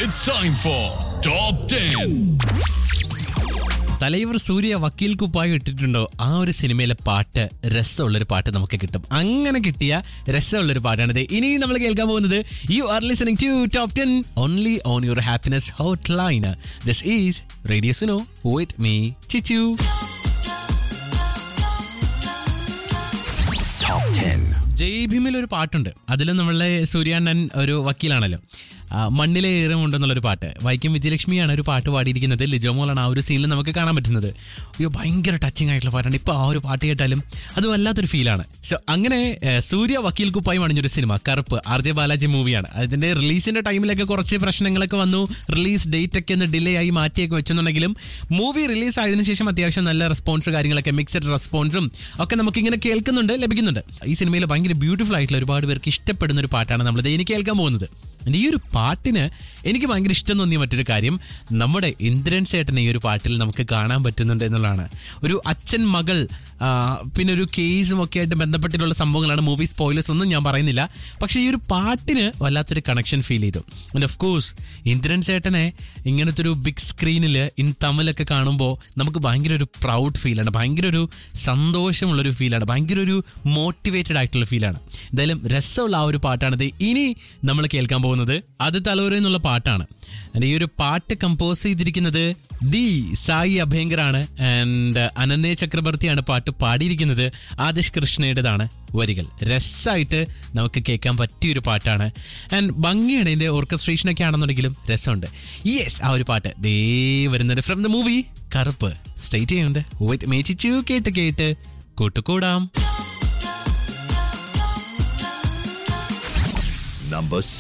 It's time for Top 10. Thalaivar സൂര്യ വക്കീൽ കുപ്പായി ഇട്ടിട്ടുണ്ടോ ആ ഒരു സിനിമയിലെ പാട്ട് രസമുള്ളൊരു പാട്ട് നമുക്ക് കിട്ടും അങ്ങനെ കിട്ടിയ രസമുള്ളൊരു പാട്ടാണിത് ഇനി നമ്മൾ കേൾക്കാൻ പോകുന്നത് you are listening to top ten only on your happiness hot line this is radio Suno with me Chichu ജയ് ഭീമിൽ ഒരു പാട്ടുണ്ട് അതിൽ നമ്മളെ സൂര്യാണ്ണൻ ഒരു വക്കീലാണല്ലോ ആ, മണ്ണിലെ ഏറുമുണ്ടെന്നുള്ളൊരു പാട്ട് വൈക്കം വിജയലക്ഷ്മിയാണ് ഒരു പാട്ട് പാടിയിരിക്കുന്നത് ലിജോമോളാണ് ആ ഒരു സീനിൽ നമുക്ക് കാണാൻ പറ്റുന്നത് അയ്യോ ഭയങ്കര ടച്ചിങ് ആയിട്ടുള്ള പാട്ടാണ് ഇപ്പോൾ ആ ഒരു പാട്ട് കേട്ടാലും അത് വല്ലാത്തൊരു ഫീലാണ് സോ അങ്ങനെ ഏ, സൂര്യ വക്കീൽ കുപ്പായി അണിഞ്ഞൊരു സിനിമ കറുപ്പ് ആർ ജെ ബാലാജി മൂവിയാണ് അതിന്റെ റിലീസിന്റെ ടൈമിലൊക്കെ കുറച്ച് പ്രശ്നങ്ങളൊക്കെ വന്നു റിലീസ് ഡേറ്റ് ഒക്കെ ഒന്ന് ഡിലേ ആയി മാറ്റിയൊക്കെ വെച്ചെന്നുണ്ടെങ്കിലും മൂവി റിലീസ് ആയതിനു ശേഷം അത്യാവശ്യം നല്ല റെസ്പോൺസ് കാര്യങ്ങളൊക്കെ മിക്സഡ് റെസ്പോൺസും ഒക്കെ നമുക്കിങ്ങനെ കേൾക്കുന്നുണ്ട് ലഭിക്കുന്നുണ്ട് ഈ സിനിമയിൽ ഭയങ്കര ബ്യൂട്ടിഫുൾ ആയിട്ടുള്ള ഒരുപാട് പേർക്ക് ഇഷ്ടപ്പെടുന്ന ഒരു പാട്ടാണ് നമ്മളിത് ഇനി കേൾക്കാൻ പോകുന്നത് And ഈ ഒരു പാട്ടിന് എനിക്ക് ഭയങ്കര ഇഷ്ടം തോന്നിയ മറ്റൊരു കാര്യം നമ്മുടെ ഇന്ദ്രൻ ചേട്ടനെ ഈ ഒരു പാട്ടിൽ നമുക്ക് കാണാൻ പറ്റുന്നുണ്ട് എന്നുള്ളതാണ് ഒരു അച്ഛൻ മകൾ ആ, പിന്നെ ഒരു കേസും ഒക്കെ ആയിട്ട് ബന്ധപ്പെട്ടിട്ടുള്ള സംഭവങ്ങളാണ് മൂവി സ്പോയിലേഴ്സ് ഒന്നും ഞാൻ പറയുന്നില്ല പക്ഷേ ഈ ഒരു പാട്ടിന് വല്ലാത്തൊരു കണക്ഷൻ ഫീൽ ചെയ്തു ആൻഡ് ഓഫ് കോഴ്സ് ഇന്ദ്രൻ ചേട്ടനെ ഇങ്ങനത്തെ ഒരു ബിഗ് സ്ക്രീനിൽ ഇൻ തമിഴൊക്കെ കാണുമ്പോൾ നമുക്ക് ഭയങ്കര ഒരു പ്രൗഡ് ഫീലാണ് ഭയങ്കര ഒരു സന്തോഷമുള്ളൊരു ഫീലാണ് ഭയങ്കര ഒരു മോട്ടിവേറ്റഡ് ആയിട്ടുള്ള ഫീലാണ് എന്തായാലും രസമുള്ള ആ ഒരു പാട്ടാണിത് ഇനി നമ്മൾ കേൾക്കാൻ പോകുന്നത് അത് തലൂര എന്നുള്ള പാട്ടാണ് And ഈ ഒരു പാട്ട് കമ്പോസ് ചെയ്തിരിക്കുന്നത് ദി സായി അഭയങ്കറാണ് ആൻഡ് അനന്യ ചക്രവർത്തിയാണ് പാട്ട് പാടിയിരിക്കുന്നത് ആദിഷ് കൃഷ്ണയുടേതാണ് വരികൾ രസമായിട്ട് നമുക്ക് കേൾക്കാൻ പറ്റിയൊരു പാട്ടാണ് ആൻഡ് ഭംഗിയാണ് ഇതിന്റെ ഓർക്കസ്ട്രേഷൻ ഒക്കെ ആണെന്നുണ്ടെങ്കിലും രസമുണ്ട് യെസ് ആ ഒരു പാട്ട് ദേ വരുന്നത് ഫ്രം ദ മൂവി കറുപ്പ് സ്റ്റേറ്റ് ചെയ്യുന്നുണ്ട് വിത്ത് മേച്ചിച്ചു കേട്ട് കേട്ട് കൂട്ടുകൂടാം Number